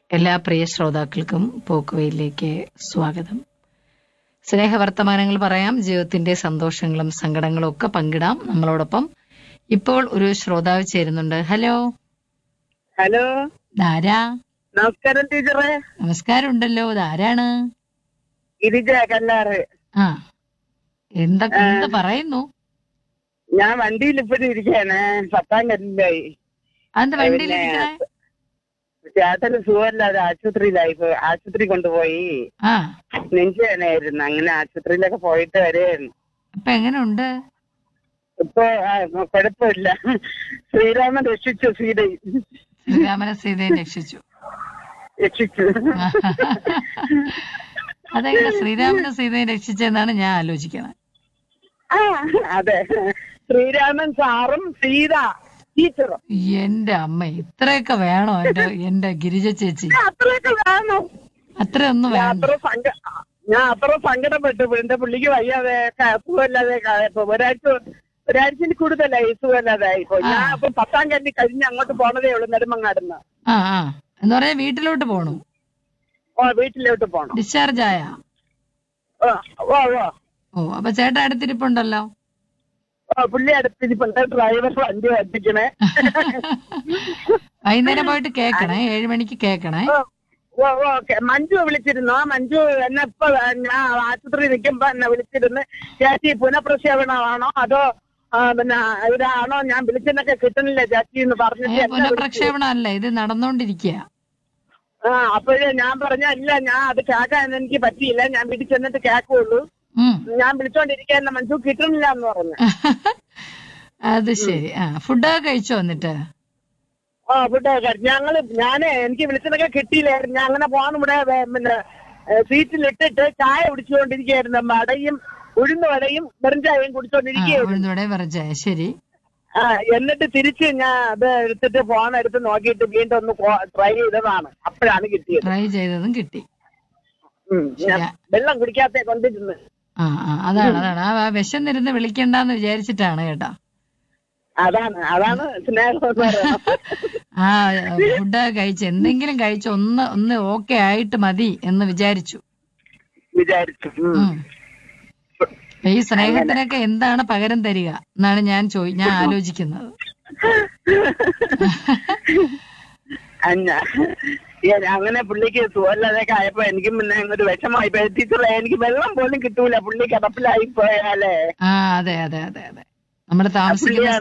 എല്ലാ പ്രിയ ശ്രോതാക്കൾക്കും പോക്കുവയിലേക്ക് സ്വാഗതം സ്നേഹവർത്തമാനങ്ങൾ പറയാം ജീവിതത്തിന്റെ സന്തോഷങ്ങളും സങ്കടങ്ങളും ഒക്കെ പങ്കിടാം നമ്മളോടൊപ്പം ഇപ്പോൾ ഒരു ശ്രോതാവ് ചേരുന്നുണ്ട് ഹലോ ഹലോ ധാരാ നമസ്കാരം ടീച്ചറെ നമസ്കാരം ഉണ്ടല്ലോ ധാരാണ് ഗിരിജ കല്ലാറ് ആ എന്താ എന്താ പറയുന്നു ഞാൻ വണ്ടിയിൽ ഇപ്പോഴും ഇരിക്കാണ് പത്താം കല്ലിലായി അതെന്താ വണ്ടിയിൽ പിന്നെ, ഇരിക്കണേ ചേട്ടന് സുഖമില്ലാതെ ആശുപത്രിയിലായി ഇപ്പൊ ആശുപത്രി കൊണ്ടുപോയി ആ നെഞ്ചു വേനായിരുന്നു അങ്ങനെ ആശുപത്രിയിലൊക്കെ പോയിട്ട് വരെയായിരുന്നു അപ്പൊ എങ്ങനെയുണ്ട് ഇപ്പൊ ആ, കുഴപ്പമില്ല ശ്രീരാമൻ രക്ഷിച്ചു സീതയെ ശ്രീരാമനെ സീതയെ രക്ഷിച്ചു രക്ഷിച്ചു അതെങ്ങനെ ശ്രീരാമനെ സീതയെ രക്ഷിച്ചെന്നാണ് ഞാൻ ആലോചിക്കുന്നത് ആ അതെ ശ്രീരാമൻ സാറും സീത ടീച്ചറും എന്റെ അമ്മ ഇത്രയൊക്കെ വേണോ എന്റെ എന്റെ ഗിരിജ ചേച്ചി അത്രയൊക്കെ വേണം അത്രയൊന്നും ഞാൻ വേണ്ട അത്ര സങ്ക ഞാൻ അത്ര സങ്കടപ്പെട്ടു എന്റെ പുള്ളിക്ക് വയ്യാതെ ക- സുഖമില്ലാതെ ക- ഇപ്പൊ ഒരാഴ്ച ഒരാഴ്ചയിൽ കൂടുതലായി സുഖമില്ലാതെ ഇപ്പൊ ഞാൻ ഇപ്പൊ പത്താം കല്ലി കഴിഞ്ഞ് അങ്ങോട്ട് പോണതേ ഉള്ളൂ നെടുമങ്ങാടുന്ന് ആ ആ എന്ന് പറഞ്ഞാൽ വീട്ടിലോട്ട് പോണു ഓ വീട്ടിലോട്ട് പോണം ഡിസ്ചാർജ് ആയ ഓ ഓ ഓ ഓ അപ്പൊ ചേട്ടൻ അടുത്തിരിപ്പുണ്ടല്ലോ ഓ പുള്ളി അടുത്തിരിപ്പുണ്ട് ഡ്രൈവർ വണ്ടി എത്തിക്കണേ വൈകുന്നേരം പോയിട്ട് കേക്കണേ ഏഴു മണിക്ക് കേക്കണേ ഓ ഓ ഓക്കെ മഞ്ജു വിളിച്ചിരുന്നു ആ മഞ്ജു എന്നെ ഇപ്പൊ ഞാൻ ആശുപത്രി നിൽക്കുമ്പോ എന്നെ വിളിച്ചിരുന്നു ചേച്ചി പുനഃപ്രക്ഷേപണമാണോ അതോ ആ, പിന്നെ ഇതാണോ ഞാൻ വിളിച്ചെന്നൊക്കെ കിട്ടുന്നില്ല ചേച്ചി എന്ന് പറഞ്ഞിട്ട് ഏ, എന്നെ വിളിച്ചു. പുനഃപ്രക്ഷേപണം അല്ല ഇത് നടന്നോണ്ടിരിക്കുക ആ അപ്പോഴേ ഞാൻ പറഞ്ഞ ഇല്ല ഞാൻ അത് കേൾക്കാൻ എനിക്ക് പറ്റിയില്ല ഞാൻ വീട്ടിൽ ചെന്നിട്ട് കേൾക്കുള്ളൂ ഉം ഞാൻ വിളിച്ചോണ്ടിരിക്കാൻ മഞ്ജു കിട്ടുന്നില്ല എന്ന് പറഞ്ഞു അത് ശരി ആ ഫുഡൊക്കെ കഴിച്ചോ എന്നിട്ട് ആ ഫുഡ് ഞങ്ങള് ഞാന് എനിക്ക് വിളിച്ചതൊക്കെ കിട്ടിയില്ലായിരുന്നു ഞാൻ അങ്ങനെ പോകാൻ ഇവിടെ വേ- പിന്നെ സീറ്റിലിട്ടിട്ട് ചായ കുടിച്ചുകൊണ്ടിരിക്കുകയായിരുന്നു വടയും ഉഴുന്ന് വടയും വെറും ചായയും ആ കുടിച്ചോണ്ടിരിക്കുകയായിരുന്നു ഉഴുന്നോടെ വിറച്ചായ ശരി ആ എന്നിട്ട് തിരിച്ച് ഞാൻ അത് എടുത്തിട്ട് ഫോൺ എടുത്ത് നോക്കിയിട്ട് വീണ്ടും ഒന്ന് ട്രൈ ചെയ്തതാണ് അപ്പോഴാണ് കിട്ടിയത് ട്രൈ ചെയ്തതും കിട്ടി ഉം. ഞാൻ ശരിയാ. വെള്ളം കുടിക്കാത്ത കൊണ്ടിരുന്ന് ആ ആ അതാണ് അതാണ് ആ വിശന്നിരുന്ന് വിളിക്കണ്ടെന്ന് വിചാരിച്ചിട്ടാണ് കേട്ടോ അതാണ് അതാണ് സ്നേഹം എന്ന് പറയുന്നത്. ആ ഫുഡ് കഴിച്ച് എന്തെങ്കിലും കഴിച്ച് ഒന്ന് ഒന്ന് ഓക്കെ ആയിട്ട് മതി എന്ന് വിചാരിച്ചു വിചാരിച്ചു ഉം. ഉം. ഈ സ്നേഹത്തിനൊക്കെ എന്താണ് പകരം തരിക എന്നാണ് ഞാൻ ചോദി ഞാൻ ആലോചിക്കുന്നത് അന്ന ഏ, അങ്ങനെ പുള്ളിക്ക് സുഖമില്ലാതൊക്കെ ആയപ്പോ എനിക്കും പിന്നെ ഒരു വിഷമായി പോയി. ടീച്ചറെ എനിക്ക് വെള്ളം പോലും കിട്ടൂല പുള്ളി കിടപ്പിലായി പോയാലേ ആ അതെ അതെ അതെ അതെ നമ്മൾ താമസിക്കുന്ന പുള്ളിയാണ്